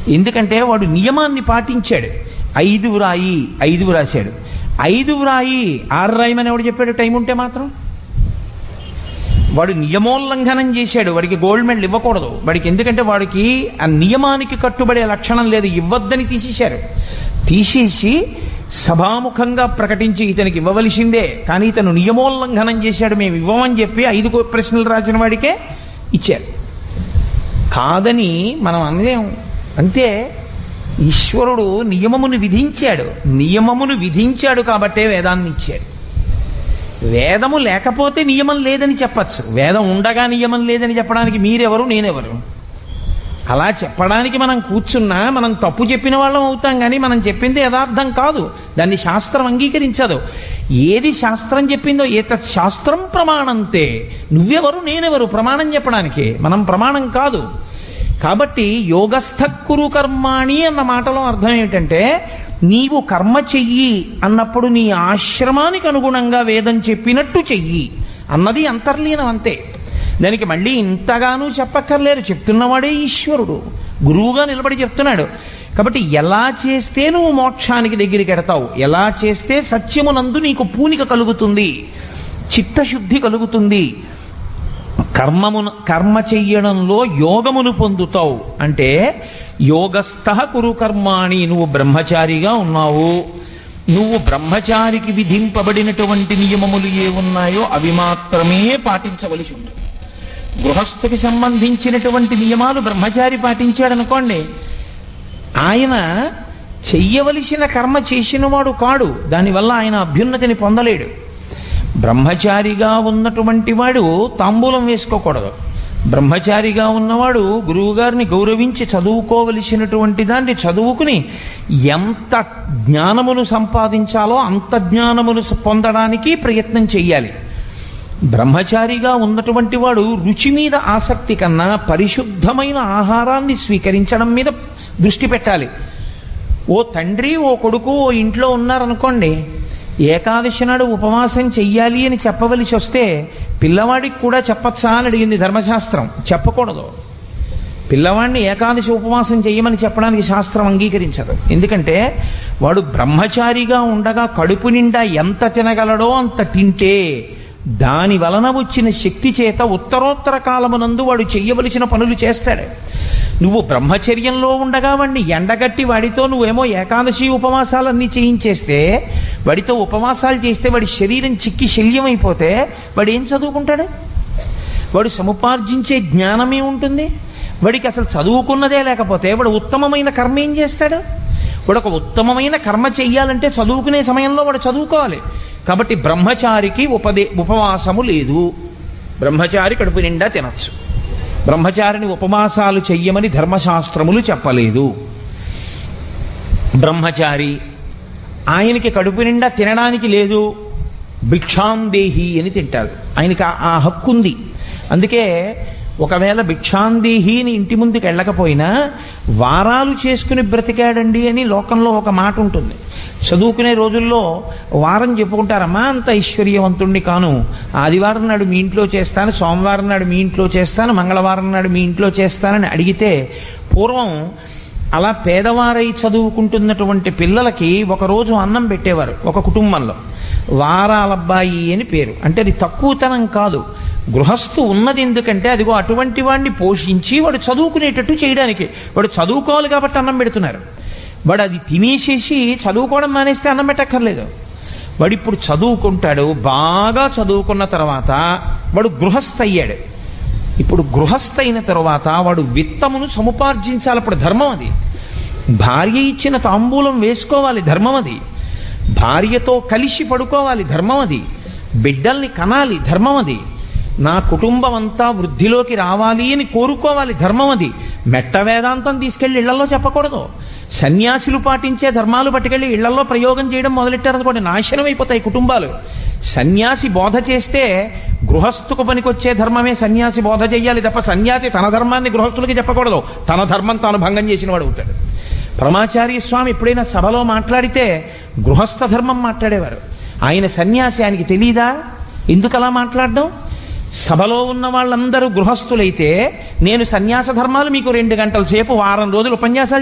ఎందుకంటే వాడు నియమాన్ని పాటించాడు ఐదు వ్రాయి ఐదు రాశాడు ఐదు వ్రాయి ఆరు రాయమని ఎవడు చెప్పాడు టైం ఉంటే మాత్రం వాడు నియమోల్లంఘనం చేశాడు వాడికి గోల్డ్ మెడల్ ఇవ్వకూడదు వాడికి ఎందుకంటే వాడికి ఆ నియమానికి కట్టుబడే లక్షణం లేదు ఇవ్వద్దని తీసేశారు తీసేసి సభాముఖంగా ప్రకటించి ఇతనికి ఇవ్వవలసిందే కానీ ఇతను నియమోల్లంఘనం చేశాడు మేము ఇవ్వమని చెప్పి ఐదు ప్రశ్నలు రాసిన వాడికే ఇచ్చారు కాదని మనం అనలేం అంతే ఈశ్వరుడు నియమమును విధించాడు నియమమును విధించాడు కాబట్టే వేదాన్ని ఇచ్చాడు వేదము లేకపోతే నియమం లేదని చెప్పచ్చు వేదం ఉండగా నియమం లేదని చెప్పడానికి మీరెవరు నేనెవరు అలా చెప్పడానికి మనం కూర్చున్నా మనం తప్పు చెప్పిన వాళ్ళం అవుతాం కానీ మనం చెప్పింది యథార్థం కాదు దాన్ని శాస్త్రం అంగీకరించదు ఏది శాస్త్రం చెప్పిందో ఏతత్ శాస్త్రం ప్రమాణంతే నువ్వెవరు నేనెవరు ప్రమాణం చెప్పడానికి మనం ప్రమాణం కాదు కాబట్టి యోగస్థ కురు కర్మాణి అన్న మాటలో అర్థం ఏమిటంటే నీవు కర్మ చెయ్యి అన్నప్పుడు నీ ఆశ్రమానికి అనుగుణంగా వేదం చెప్పినట్టు చెయ్యి అన్నది అంతర్లీనం అంతే దానికి మళ్ళీ ఇంతగానూ చెప్పక్కర్లేరు చెప్తున్నవాడే ఈశ్వరుడు గురువుగా నిలబడి చెప్తున్నాడు కాబట్టి ఎలా చేస్తే నువ్వు మోక్షానికి దగ్గరికి ఎడతావు ఎలా చేస్తే సత్యమునందు నీకు పూనిక కలుగుతుంది చిత్తశుద్ధి కలుగుతుంది కర్మమును కర్మ చెయ్యడంలో యోగమును పొందుతావు అంటే యోగస్థ కురు కర్మాణి నువ్వు బ్రహ్మచారిగా ఉన్నావు నువ్వు బ్రహ్మచారికి విధింపబడినటువంటి నియమములు ఏ ఉన్నాయో అవి మాత్రమే పాటించవలసి ఉంటుంది గృహస్థుకి సంబంధించినటువంటి నియమాలు బ్రహ్మచారి పాటించాడనుకోండి ఆయన చెయ్యవలసిన కర్మ చేసినవాడు కాడు దానివల్ల ఆయన అభ్యున్నతిని పొందలేడు బ్రహ్మచారిగా ఉన్నటువంటి వాడు తాంబూలం వేసుకోకూడదు బ్రహ్మచారిగా ఉన్నవాడు గురువుగారిని గౌరవించి చదువుకోవలసినటువంటి దాన్ని చదువుకుని ఎంత జ్ఞానమును సంపాదించాలో అంత జ్ఞానమును పొందడానికి ప్రయత్నం చెయ్యాలి బ్రహ్మచారిగా ఉన్నటువంటి వాడు రుచి మీద ఆసక్తి కన్నా పరిశుద్ధమైన ఆహారాన్ని స్వీకరించడం మీద దృష్టి పెట్టాలి ఓ తండ్రి ఓ కొడుకు ఓ ఇంట్లో ఉన్నారనుకోండి ఏకాదశి నాడు ఉపవాసం చెయ్యాలి అని చెప్పవలసి వస్తే పిల్లవాడికి కూడా చెప్పచ్చా అని అడిగింది ధర్మశాస్త్రం చెప్పకూడదు పిల్లవాడిని ఏకాదశి ఉపవాసం చేయమని చెప్పడానికి శాస్త్రం అంగీకరించదు ఎందుకంటే వాడు బ్రహ్మచారిగా ఉండగా కడుపు నిండా ఎంత తినగలడో అంత తింటే దాని వలన వచ్చిన శక్తి చేత ఉత్తరోత్తర కాలమునందు వాడు చెయ్యవలసిన పనులు చేస్తాడు నువ్వు బ్రహ్మచర్యంలో ఉండగా వాడిని ఎండగట్టి వాడితో నువ్వేమో ఏకాదశి ఉపవాసాలన్నీ చేయించేస్తే వాడితో ఉపవాసాలు చేస్తే వాడి శరీరం చిక్కి శల్యమైపోతే వాడు ఏం చదువుకుంటాడు వాడు సముపార్జించే జ్ఞానమే ఉంటుంది వాడికి అసలు చదువుకున్నదే లేకపోతే వాడు ఉత్తమమైన కర్మ ఏం చేస్తాడు వాడు ఒక ఉత్తమమైన కర్మ చెయ్యాలంటే చదువుకునే సమయంలో వాడు చదువుకోవాలి కాబట్టి బ్రహ్మచారికి ఉపదే ఉపవాసము లేదు బ్రహ్మచారి కడుపు నిండా తినచ్చు బ్రహ్మచారిని ఉపవాసాలు చెయ్యమని ధర్మశాస్త్రములు చెప్పలేదు బ్రహ్మచారి ఆయనకి కడుపు నిండా తినడానికి లేదు భిక్షాందేహి అని తింటాడు ఆయనకి ఆ- ఆ హక్కు ఉంది అందుకే ఒకవేళ భిక్షాందేహి అని ఇంటి ముందుకు వెళ్ళకపోయినా వారాలు చేసుకుని బ్రతికాడండి అని లోకంలో ఒక మాట ఉంటుంది చదువుకునే రోజుల్లో వారం చెప్పుకుంటారమ్మా అంత ఐశ్వర్యవంతుణ్ణి కాను ఆదివారం నాడు మీ ఇంట్లో చేస్తాను సోమవారం నాడు మీ ఇంట్లో చేస్తాను మంగళవారం నాడు మీ ఇంట్లో చేస్తానని అడిగితే పూర్వం అలా పేదవారై చదువుకుంటున్నటువంటి పిల్లలకి ఒకరోజు అన్నం పెట్టేవారు ఒక కుటుంబంలో వారాలబ్బాయి అని పేరు అంటే అది తక్కువతనం కాదు గృహస్థు ఉన్నది ఎందుకంటే అదిగో అటువంటి వాడిని పోషించి వాడు చదువుకునేటట్టు చేయడానికి వాడు చదువుకోవాలి కాబట్టి అన్నం పెడుతున్నారు వాడు అది తినేసేసి చదువుకోవడం మానేస్తే అన్నం పెట్టక్కర్లేదు వాడు ఇప్పుడు చదువుకుంటాడు బాగా చదువుకున్న తర్వాత వాడు గృహస్థ అయ్యాడు ఇప్పుడు గృహస్థ అయిన తర్వాత వాడు విత్తమును సముపార్జించాలి అప్పుడు ధర్మం అది భార్య ఇచ్చిన తాంబూలం వేసుకోవాలి ధర్మం అది భార్యతో కలిసి పడుకోవాలి ధర్మం అది బిడ్డల్ని కనాలి ధర్మం అది నా కుటుంబం అంతా వృద్ధిలోకి రావాలి అని కోరుకోవాలి ధర్మం అది మెట్ట వేదాంతం తీసుకెళ్లి ఇళ్లలో చెప్పకూడదు సన్యాసులు పాటించే ధర్మాలు పట్టుకెళ్లి ఇళ్లలో ప్రయోగం చేయడం మొదలెట్టారనుకోండి నాశనం అయిపోతాయి కుటుంబాలు సన్యాసి బోధ చేస్తే గృహస్థుకు పనికొచ్చే ధర్మమే సన్యాసి బోధ చెయ్యాలి తప్ప సన్యాసి తన ధర్మాన్ని గృహస్థులకి చెప్పకూడదు తన ధర్మం తాను భంగం చేసిన వాడు అవుతాడు పరమాచార్య స్వామి ఎప్పుడైనా సభలో మాట్లాడితే గృహస్థ ధర్మం మాట్లాడేవారు ఆయన సన్యాసి ఆయనకి తెలీదా ఎందుకు అలా మాట్లాడడం సభలో ఉన్న వాళ్ళందరూ గృహస్థులైతే నేను సన్యాస ధర్మాలు మీకు రెండు గంటల సేపు వారం రోజులు ఉపన్యాసాలు